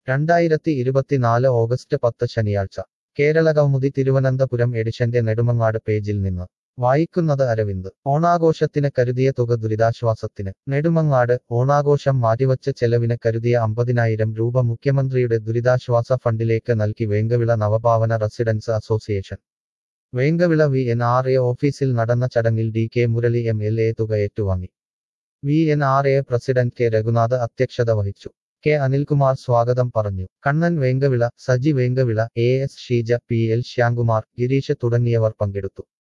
രണ്ടായിരത്തി ഇരുപത്തിനാല് ഓഗസ്റ്റ് പത്ത് ശനിയാഴ്ച കേരള കൗമുദി തിരുവനന്തപുരം എഡിഷന്റെ നെടുമങ്ങാട് പേജിൽ നിന്ന് വായിക്കുന്നത് അരവിന്ദ് ഓണാഘോഷത്തിന് കരുതിയ തുക ദുരിതാശ്വാസത്തിന് നെടുമങ്ങാട് ഓണാഘോഷം മാറ്റിവച്ച ചെലവിന് കരുതിയ അമ്പതിനായിരം രൂപ മുഖ്യമന്ത്രിയുടെ ദുരിതാശ്വാസ ഫണ്ടിലേക്ക് നൽകി Venkavila Navabhavana residents association Venkavila V N R A ഓഫീസിൽ നടന്ന ചടങ്ങിൽ D K Murali M L A തുക ഏറ്റുവാങ്ങി V N R A president K Raghunath അധ്യക്ഷത വഹിച്ചു കെ അനിൽകുമാർ സ്വാഗതം പറഞ്ഞു Kannan Venkavila Saji Venkavila A S Sheeja P L Shyamkumar Girish തുടങ്ങിയവർ പങ്കെടുത്തു